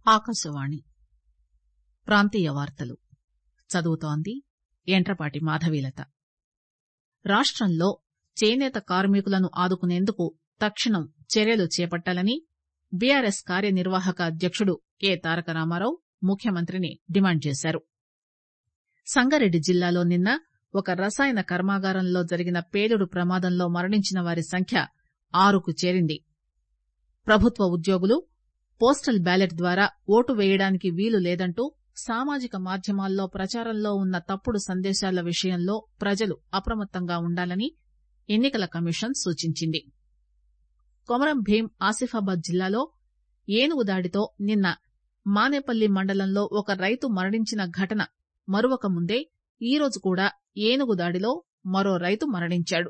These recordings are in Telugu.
ఆకాశవాణి ప్రాంతీయ వార్తలు చదువుతోంది యంట్రపాటి మాధవీలత రాష్టంలో చేనేత కార్మికులను ఆదుకునేందుకు తక్షణం చర్యలు చేపట్టాలని బీఆర్ఎస్ కార్యనిర్వాహక అధ్యకుడు కె తారక రామారావు ముఖ్యమంత్రిని డిమాండ్ చేశారు సంగారెడ్డి జిల్లాలో నిన్న ఒక రసాయన కర్మాగారంలో జరిగిన పేలుడు ప్రమాదంలో మరణించిన వారి సంఖ్య ఆరుకు చేరింది ప్రభుత్వ ఉద్యోగులు పోస్టల్ బ్యాలెట్ ద్వారా ఓటు పేయడానికి వీలు లేదంటూ సామాజిక మాధ్యమాల్లో ప్రచారంలో ఉన్న తప్పుడు సందేశాల విషయంలో ప్రజలు అప్రమత్తంగా ఉండాలని ఎన్ని కల కమిషన్ సూచించింది కొమరం భీం ఆసిఫాబాద్ జిల్లాలో ఏనుగు దాడితో నిన్న మానేపల్లి మండలంలో ఒక రైతు మరణించిన ఘటన మరువక ముందే ఈరోజు కూడా ఏనుగు దాడిలో మరో రైతు మరణించాడు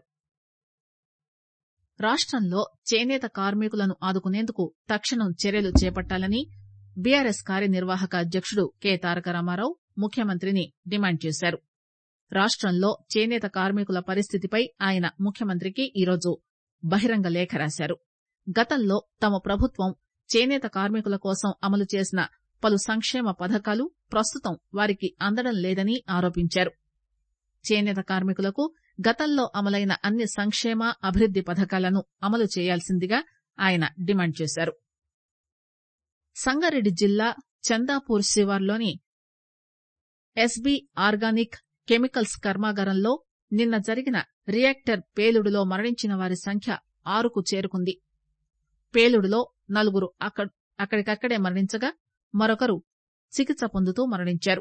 రాష్టంలో చేనేత కార్మికులను ఆదుకునేందుకు తక్షణం చర్యలు చేపట్టాలని బీఆర్ఎస్ కార్యనిర్వాహక అధ్యకుడు కె తారక రామారావు ముఖ్యమంత్రిని డిమాండ్ చేశారు రాష్టంలో చేనేత కార్మికుల పరిస్థితిపై ఆయన ముఖ్యమంత్రికి ఈరోజు బహిరంగ లేఖ రాశారు గతంలో తమ ప్రభుత్వం చేనేత కార్మికుల కోసం అమలు చేసిన పలు సంక్షేమ పథకాలు ప్రస్తుతం వారికి అందడం లేదని ఆరోపించారు చేనేత కార్మికులకు గతంలో అమలైన అన్ని సంక్షేమ అభివృద్ది పథకాలను అమలు చేయాల్సిందిగా ఆయన డిమాండ్ చేశారు సంగారెడ్డి జిల్లా చందాపూర్ శివార్లోని ఎస్బీ ఆర్గానిక్ కెమికల్స్ కర్మాగారంలో నిన్న జరిగిన రియాక్టర్ పేలుడులో మరణించిన వారి సంఖ్య ఆరుకు చేరుకుంది పేలుడులో నలుగురు అక్కడికక్కడే మరణించగా మరొకరు చికిత్స పొందుతూ మరణించారు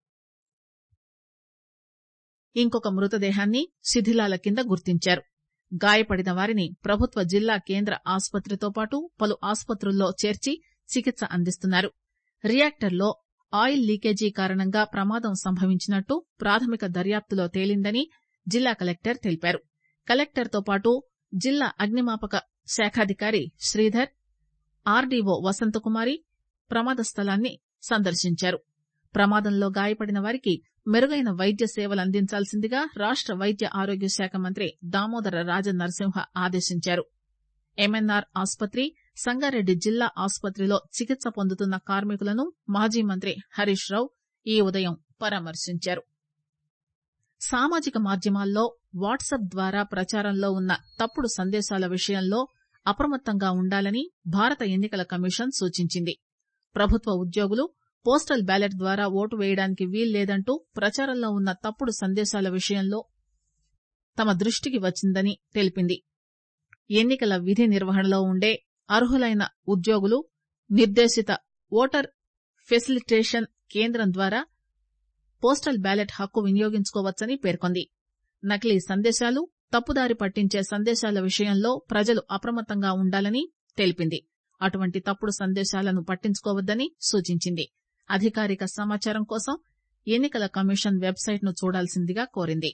ఇంకొక మృతదేహాన్ని శిథిలాల కింద గుర్తించారు గాయపడిన వారిని ప్రభుత్వ జిల్లా కేంద్ర ఆసుపత్రితో పాటు పలు ఆసుపత్రుల్లో చేర్చి చికిత్స అందిస్తున్నారు రియాక్టర్లో ఆయిల్ లీకేజీ కారణంగా ప్రమాదం సంభవించినట్టు ప్రాథమిక దర్యాప్తులో తేలిందని జిల్లా కలెక్టర్ తెలిపారు కలెక్టర్తో పాటు జిల్లా అగ్నిమాపక శాఖాధికారి శ్రీధర్ ఆర్డీఓ వసంతకుమారి ప్రమాద స్థలాన్ని సందర్శించారు ప్రమాదంలో గాయపడిన వారికి మెరుగైన వైద్య సేవలు అందించాల్సిందిగా రాష్ట వైద్య ఆరోగ్య శాఖ మంత్రి దామోదర రాజనరసింహ ఆదేశించారు ఎంఎన్ఆర్ ఆసుపత్రి సంగారెడ్డి జిల్లా ఆసుపత్రిలో చికిత్స పొందుతున్న కార్మికులను మాజీ మంత్రి హరీష్ రావు ఈ ఉదయం పరామర్శించారు సామాజిక మాధ్యమాల్లో వాట్సాప్ ద్వారా ప్రచారంలో ఉన్న తప్పుడు సందేశాల విషయంలో అప్రమత్తంగా ఉండాలని భారత ఎన్ని కల కమిషన్ సూచించింది ప్రభుత్వ ఉద్యోగులు పోస్టల్ బ్యాలెట్ ద్వారా ఓటు వేయడానికి వీల్లేదంటూ ప్రచారంలో ఉన్న తప్పుడు సందేశాల విషయంలో తమ దృష్టికి వచ్చిందని తెలిపింది ఎన్నికల విధి నిర్వహణలో ఉండే అర్హులైన ఉద్యోగులు నిర్దేశిత ఓటర్ ఫెసిలిటేషన్ కేంద్రం ద్వారా పోస్టల్ బ్యాలెట్ హక్కు వినియోగించుకోవచ్చని పేర్కొంది నకిలీ సందేశాలు తప్పుదారి పట్టించే సందేశాల విషయంలో ప్రజలు అప్రమత్తంగా ఉండాలని తెలిపింది అటువంటి తప్పుడు సందేశాలను పట్టించుకోవద్దని సూచించింది అధికారిక సమాచారం కోసం ఎన్నికల కమిషన్ వెబ్సైట్ ను చూడాల్సిందిగా కోరింది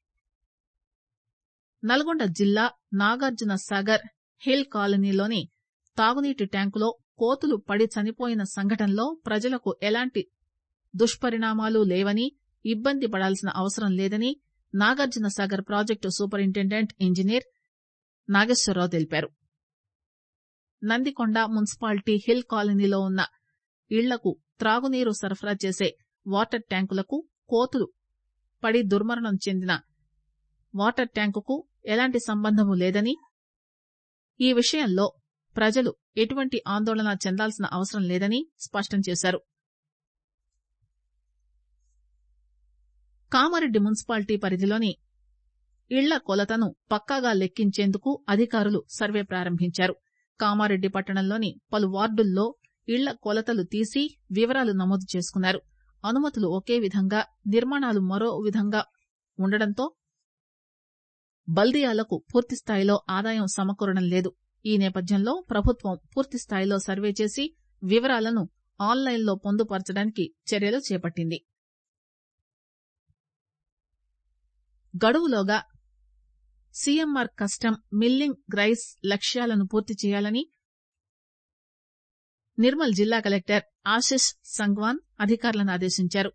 నల్గొండ జిల్లా నాగార్జున సాగర్ హిల్ కాలనీలోని తాగునీటి ట్యాంకులో కోతులు పడి చనిపోయిన సంఘటనలో ప్రజలకు ఎలాంటి దుష్పరిణామాలు లేవని ఇబ్బంది పడాల్సిన అవసరం లేదని Nagarjuna Sagar project superintendent engineer Nageswara Rao తెలిపారు నందికొండ మున్సిపాలిటీ హిల్ కాలనీలో ఉన్న ఇళ్లకు త్రాగునీరు సరఫరా చేసే వాటర్ ట్యాంకులకు కోతులు పడి దుర్మరణం చెందిన వాటర్ ట్యాంకుకు ఎలాంటి సంబంధము లేదని ఈ విషయంలో ప్రజలు ఎటువంటి ఆందోళన చెందాల్సిన అవసరం లేదని స్పష్టం చేశారు కామారెడ్డి మున్సిపాలిటీ పరిధిలోని ఇళ్ల కొలతను పక్కాగా లెక్కించేందుకు అధికారులు సర్వే ప్రారంభించారు కామారెడ్డి పట్టణంలోని పలు వార్డుల్లో ఇళ్ల కొలతలు తీసి వివరాలు నమోదు చేసుకున్నారు అనుమతులు ఒకే విధంగా నిర్మాణాలు మరో విధంగా ఉండడంతో బల్దియాలకు పూర్తిస్థాయిలో ఆదాయం సమకూరడం లేదు ఈ నేపథ్యంలో ప్రభుత్వం పూర్తిస్థాయిలో సర్వే చేసి వివరాలను ఆన్లైన్లో పొందుపరచడానికి చర్యలు చేపట్టింది గడువులోగా సీఎంఆర్ కస్టమ్ మిల్లింగ్ రైస్ లక్ష్యాలను పూర్తి చేయాలని నిర్మల్ జిల్లా కలెక్టర్ ఆశిష్ సంగ్వాన్ అధికారులను ఆదేశించారు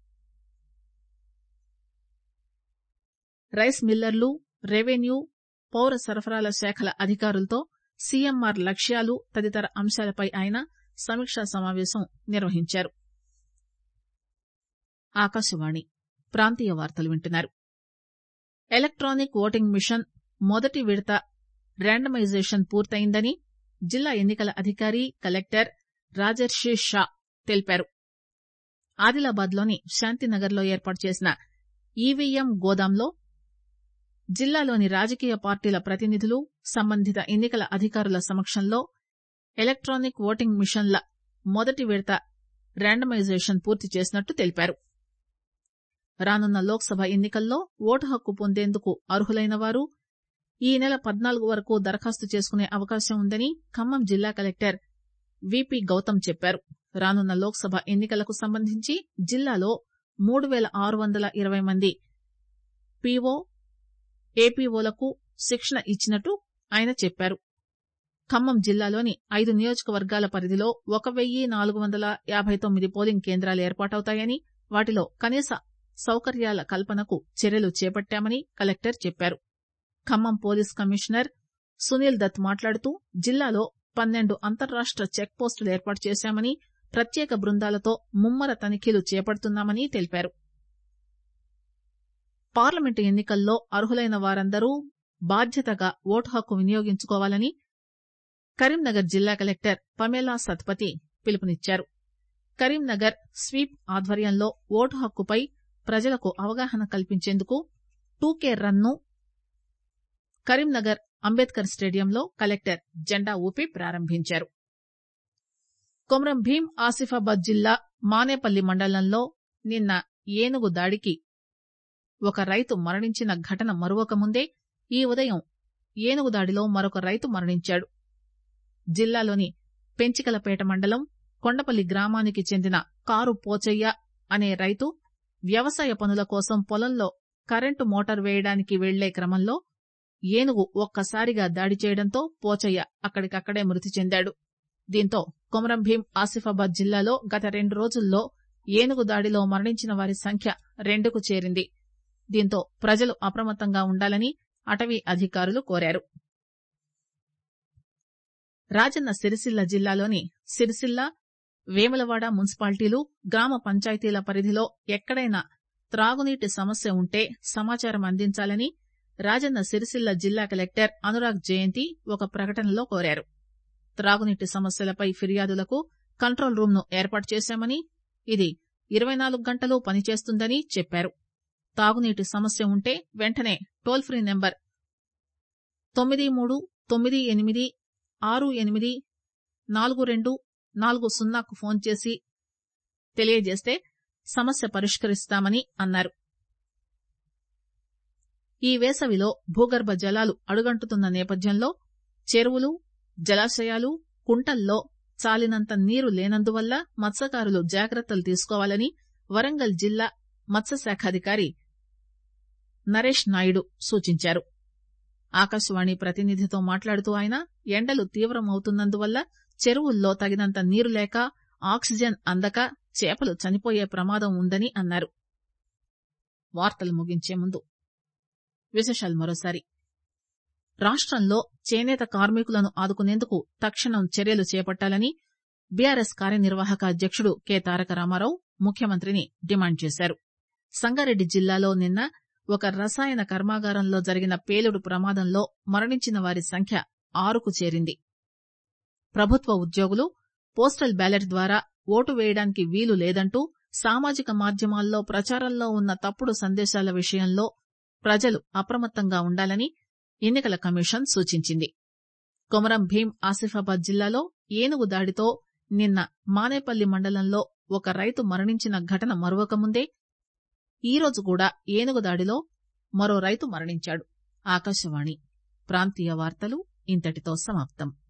రైస్ మిల్లర్లు రెవెన్యూ పౌర సరఫరాల శాఖల అధికారులతో సీఎంఆర్ లక్ష్యాలు తదితర అంశాలపై ఆయన సమీక్షా సమావేశం నిర్వహించారు ఆకాశవాణి ప్రాంతీయ వార్తలు వింటున్నారు ఎలక్టానిక్ ఓటింగ్ మిషన్ మొదటి విడత ర్యాండమైజేషన్ పూర్తయిందని జిల్లా ఎన్నికల అధికారి కలెక్టర్ రాజర్షి షా తెలిపారు ఆదిలాబాద్ లోని శాంతినగర్ లో ఏర్పాటు చేసిన ఈవీఎం గోదాంలో జిల్లాలోని రాజకీయ పార్టీల ప్రతినిధులు సంబంధిత ఎన్నికల అధికారుల సమక్షంలో ఎలక్టానిక్ ఓటింగ్ మిషన్ల మొదటి విడత ర్యాండమైజేషన్ పూర్తి చేసినట్టు తెలిపారు రానున్న లోక్ సభ ఎన్నికల్లో ఓటు హక్కు పొందేందుకు అర్హులైన వారు ఈ నెల పద్నాలుగు వరకు దరఖాస్తు చేసుకునే అవకాశం ఉందని ఖమ్మం జిల్లా కలెక్టర్ విపి గౌతమ్ చెప్పారు రానున్న లోక్ సభ ఎన్నికలకు సంబంధించి జిల్లాలో మూడు పేల ఆరు వందల ఇరవై మంది పీఓ ఏపీఓలకు శిక్షణ ఇచ్చినట్టు ఆయన చెప్పారు ఖమ్మం జిల్లాలోని ఐదు నియోజకవర్గాల పరిధిలో ఒక వెయ్యి నాలుగు వందల యాబై తొమ్మిది పోలింగ్ కేంద్రాలు ఏర్పాటవుతాయని వాటిలో కనీస సౌకర్యాల కల్పనకు చర్యలు చేపట్టామని కలెక్టర్ చెప్పారు ఖమ్మం పోలీస్ కమిషనర్ సునీల్ దత్ మాట్లాడుతూ జిల్లాలో పన్నెండు అంతర్రాష్ట చెక్ పోస్టులు ఏర్పాటు చేశామని ప్రత్యేక బృందాలతో ముమ్మర తనిఖీలు చేపడుతున్నామని తెలిపారు పార్లమెంటు ఎన్నికల్లో అర్హులైన వారందరూ బాధ్యతగా ఓటు హక్కు వినియోగించుకోవాలని కరీంనగర్ జిల్లా కలెక్టర్ పమేలా సత్పతి పిలుపునిచ్చారు కరీంనగర్ స్వీప్ ఆధ్వర్యంలో ఓటు హక్కుపై ప్రజలకు అవగాహన కల్పించేందుకు టూకే రన్ ను కరీంనగర్ అంబేద్కర్ స్టేడియంలో కలెక్టర్ జెండా ఊపి ప్రారంభించారు కొమరం భీం ఆసిఫాబాద్ జిల్లా మానేపల్లి మండలంలో నిన్న ఏనుగు దాడికి ఒక రైతు మరణించిన ఘటన మరువకముందే ఈ ఉదయం ఏనుగు దాడిలో మరొక రైతు మరణించాడు జిల్లాలోని పెంచికలపేట మండలం కొండపల్లి గ్రామానికి చెందిన కారు పోచయ్య అనే రైతు వ్యవసాయ పనుల కోసం పొలంలో కరెంటు మోటార్ వేయడానికి వెళ్లే క్రమంలో ఏనుగు ఒక్కసారిగా దాడి చేయడంతో పోచయ్య అక్కడికక్కడే మృతి చెందాడు దీంతో కొమరం భీం ఆసిఫాబాద్ జిల్లాలో గత రెండు రోజుల్లో ఏనుగు దాడిలో మరణించిన వారి సంఖ్య రెండుకు చేరింది దీంతో ప్రజలు అప్రమత్తంగా ఉండాలని అటవీ అధికారులు కోరారు రాజన్న సిరిసిల్ల జిల్లాలోని సిరిసిల్ల వేములవాడ మున్సిపాలిటీలు గ్రామ పంచాయతీల పరిధిలో ఎక్కడైనా త్రాగునీటి సమస్య ఉంటే సమాచారం అందించాలని రాజన్న సిరిసిల్ల జిల్లా కలెక్టర్ అనురాగ్ జయంతి ఒక ప్రకటనలో కోరారు త్రాగునీటి సమస్యలపై ఫిర్యాదులకు కంట్రోల్ రూమ్ ను ఏర్పాటు చేశామని ఇది ఇరవై నాలుగు గంటలు పనిచేస్తుందని చెప్పారు తాగునీటి సమస్య ఉంటే వెంటనే టోల్ ఫ్రీ నెంబర్ తొమ్మిది మూడు తొమ్మిది ఎనిమిది ఆరు ఎనిమిది నాలుగు రెండు నాలుగు సున్నాకు ఫోన్ చేసి తెలియజేస్తే సమస్య పరిష్కరిస్తామని అన్నారు ఈ వేసవిలో భూగర్భ జలాలు అడుగంటుతున్న నేపథ్యంలో చెరువులు జలాశయాలు కుంటల్లో చాలినంత నీరు లేనందువల్ల మత్స్యకారులు జాగ్రత్తలు తీసుకోవాలని వరంగల్ జిల్లా మత్స్యశాఖాధికారి నరేష్ నాయుడు సూచించారు ఆకాశవాణి ప్రతినిధితో మాట్లాడుతూ ఆయన ఎండలు తీవ్రమవుతున్నందువల్ల చెరువుల్లో తగినంత నీరు లేక ఆక్సిజన్ అందక చేపలు చనిపోయే ప్రమాదం ఉందని అన్నారు వార్తలు ముగించే ముందు విశేషాలు మరోసారి రాష్టంలో చేనేత కార్మికులను ఆదుకునేందుకు తక్షణం చర్యలు చేపట్టాలని బీఆర్ఎస్ కార్యనిర్వాహక అధ్యకుడు కె తారక రామారావు ముఖ్యమంత్రిని డిమాండ్ చేశారు సంగారెడ్డి జిల్లాలో నిన్న ఒక రసాయన కర్మాగారంలో జరిగిన పేలుడు ప్రమాదంలో మరణించిన వారి సంఖ్య ఆరుకు చేరింది ప్రభుత్వ ఉద్యోగులు పోస్టల్ బ్యాలెట్ ద్వారా ఓటు వేయడానికి వీలు లేదంటూ సామాజిక మాధ్యమాల్లో ప్రచారంలో ఉన్న తప్పుడు సందేశాల విషయంలో ప్రజలు అప్రమత్తంగా ఉండాలని ఎన్నికల కమిషన్ సూచించింది కొమరం భీం ఆసిఫాబాద్ జిల్లాలో ఏనుగు దాడితో నిన్న మానేపల్లి మండలంలో ఒక రైతు మరణించిన ఘటన మరువకముందే ఈరోజు కూడా ఏనుగు దాడిలో మరో రైతు మరణించాడు ఆకాశవాణి ప్రాంతీయ వార్తలు ఇంతటితో సమాప్తం